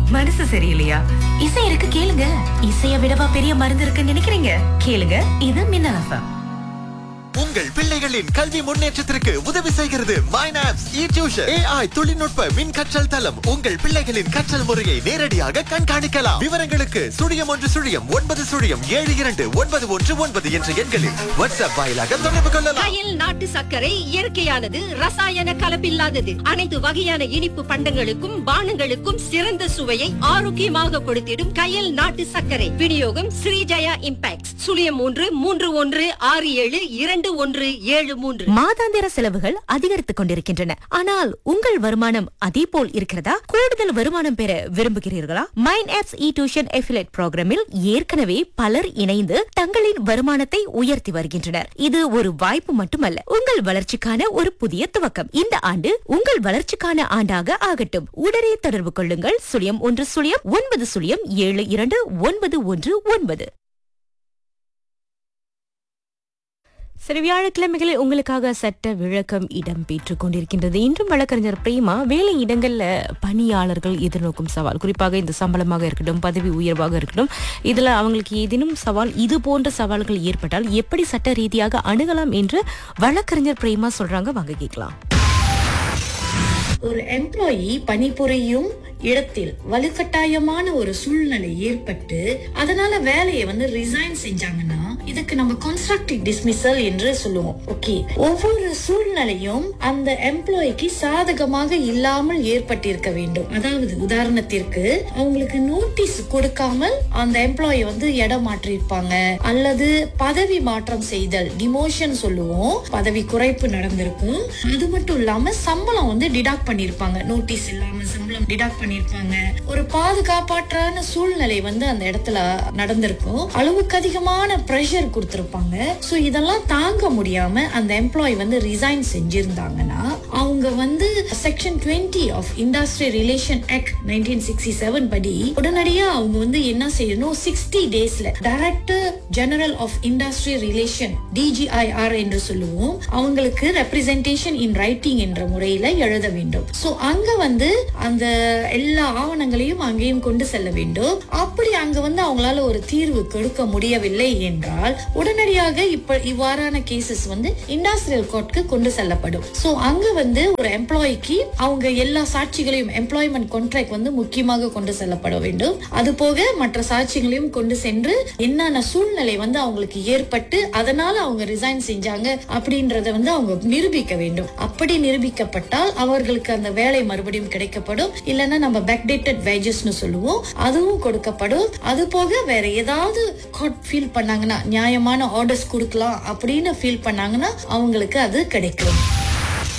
மனசு சரியில்லையா இசை இருக்கு கேளுங்க இசைய விடவா பெரிய மருந்து இருக்குன்னு நினைக்கிறீங்க கேளுங்க இது மின்னல் எஃப்எம் உங்கள் பிள்ளைகளின் கல்வி முன்னேற்றத்திற்கு உதவி செய்கிறது மைனாப்ஸ் இ டியூஷன் ஏஐ தொழில்நுட்ப மின் கற்றல் தளம் உங்கள் பிள்ளைகளின் கற்றல் முறையை நேரடியாக கண்காணிக்கலாம் விவரங்களுக்கு சுழியம் ஒன்று சுழியம் ஒன்பது சுழியம் ஏழு இரண்டு ஒன்பது ஒன்று ஒன்பது என்ற எண்களில் வாட்ஸ்அப் வாயிலாக தொடர்பு கொள்ளலாம் கயல் நாட்டு சர்க்கரை இயற்கையானது ரசாயன கலப்பில்லாதது அனைத்து வகையான இனிப்பு பண்டங்களுக்கும் பானங்களுக்கும் சிறந்த சுவையை ஆரோக்கியமாக கொடுத்திடும் கயல் நாட்டு சர்க்கரை விநியோகம் ஸ்ரீஜயா இம்பாக்ட் சுழியம் மூன்று மூன்று ஒன்று ஆறு ஏழு இரண்டு ஒன்று ஏழு மூன்று மாதாந்திர செலவுகள் அதிகரித்துக் கொண்டிருக்கின்றன ஆனால் உங்கள் வருமானம் அதே போல் இருக்கிறதா கூடுதல் வருமானம் பெற விரும்புகிறீர்களா mind apps e tuition affiliate ப்ரோக்ராமில் ஏற்கனவே பலர் இணைந்து தங்களின் வருமானத்தை உயர்த்தி வருகின்றனர் இது ஒரு வாய்ப்பு மட்டுமல்ல உங்கள் வளர்ச்சிக்கான ஒரு புதிய துவக்கம் இந்த ஆண்டு உங்கள் வளர்ச்சிக்கான ஆண்டாக ஆகட்டும் உடனே தொடர்பு கொள்ளுங்கள் சுழியம் ஒன்று சுழியம் ஒன்பது சுழியம் ஏழு இரண்டு ஒன்பது ஒன்று ஒன்பது சரி வியாழக்கிழமைகளில் உங்களுக்காக சட்ட விளக்கம் இடம் பெற்றுக் கொண்டிருக்கின்றது இன்றும் வழக்கறிஞர் பிரேமா வேலை இடங்கள்ல பணியாளர்கள் எதிர்நோக்கும் சவால் குறிப்பாக இந்த சம்பளமாக இருக்கட்டும் பதவி உயர்வாக இருக்கட்டும் இதுல அவங்களுக்கு ஏதேனும் சவால் இது போன்ற சவால்கள் ஏற்பட்டால் எப்படி சட்ட ரீதியாக அணுகலாம் என்று வழக்கறிஞர் பிரேமா சொல்றாங்க வாங்க கேட்கலாம் ஒரு எம்ப்ளாயி பணிபுரியும் இடத்தில் வலுக்கட்டாயமான ஒரு சூழ்நிலை ஏற்பட்டு அதனால வேலையை வந்து ரிசைன் செஞ்சாங்கன்னா இதுக்கு நம்ம கன்ஸ்ட்ரக்டிவ் டிஸ்மிசல் என்று சொல்லுவோம் ஓகே ஒவ்வொரு சூழ்நிலையும் அந்த எம்ப்ளாய்க்கு சாதகமாக இல்லாமல் ஏற்பட்டிருக்க வேண்டும் அதாவது உதாரணத்திற்கு அவங்களுக்கு நோட்டீஸ் கொடுக்காமல் அந்த எம்ப்ளாயி வந்து இடம் மாற்றிருப்பாங்க அல்லது பதவி மாற்றம் செய்தல் டிமோஷன் சொல்லுவோம் பதவி குறைப்பு நடந்திருக்கும் அது மட்டும் இல்லாம சம்பளம் வந்து டிடாக்ட் பண்ணிருப்பாங்க நோட்டீஸ் இல்லாம சம்பளம் டிடாக்ட் பண்ணிருப்பாங்க ஒரு பாதுகாப்பாற்றான சூழ்நிலை வந்து அந்த இடத்துல நடந்திருக்கும் அளவுக்கு அதிகமான பிரஷர் கொடுத்திருப்பாங்க சோ இதெல்லாம் தாங்க முடியாம அந்த எம்ப்ளாயி வந்து ரிசைன் செஞ்சிருந்தாங்கன்னா அவங்க வந்து section 20 of industry relation act nineteen sixty seven படி உடனடியா அவங்க வந்து என்ன செய்யணும் சிக்ஸ்டி டேஸ்ல director general of industry relation DGIR என்று சொல்லுவோம் அவங்களுக்கு ரெப்ரசன்டேஷன் இன் ரைட்டிங் என்ற முறையில எழுத வேண்டும் சோ அங்க வந்து அந்த எல்லா ஆவணங்களையும் அங்கேயும் கொண்டு செல்ல வேண்டும் அப்படி அங்க வந்து அவங்களால ஒரு தீர்வு கொடுக்க முடியவில்லை என்றால் உடனடியாக இப்ப இவ்வாறான கேசஸ் வந்து இண்டஸ்ட்ரியல் கோர்ட்க்கு கொண்டு செல்லப்படும் சோ அங்க வந்து ஒரு எம்ப்ளாய்க்கு அவங்க எல்லா சாட்சிகளையும் எம்ப்ளாய்மெண்ட் கான்ட்ராக்ட் வந்து முக்கியமாக கொண்டு செல்லப்பட வேண்டும் அது போக மற்ற சாட்சிகளையும் கொண்டு சென்று என்னென்ன சூழ்நிலை வந்து அவங்களுக்கு ஏற்பட்டு அதனால அவங்க ரிசைன் செஞ்சாங்க அப்படின்றத வந்து அவங்க நிரூபிக்க வேண்டும் அப்படி நிரூபிக்கப்பட்டால் அவர்களுக்கு அந்த வேலை மறுபடியும் கிடைக்கப்படும் இல்லைன்னா நம்ம பேக்டேட்டட் வேஜஸ்னு சொல்லுவோம் அதுவும் கொடுக்கப்படும் அது போக வேற ஏதாவது கோர்ட் ஃபீல் பண்ணாங்கன்னா நியாயமான ஆர்டர்ஸ் கொடுக்கலாம் அப்படின்னு ஃபீல் பண்ணாங்கன்னா அவங்களுக்கு அது கிடைக்கும்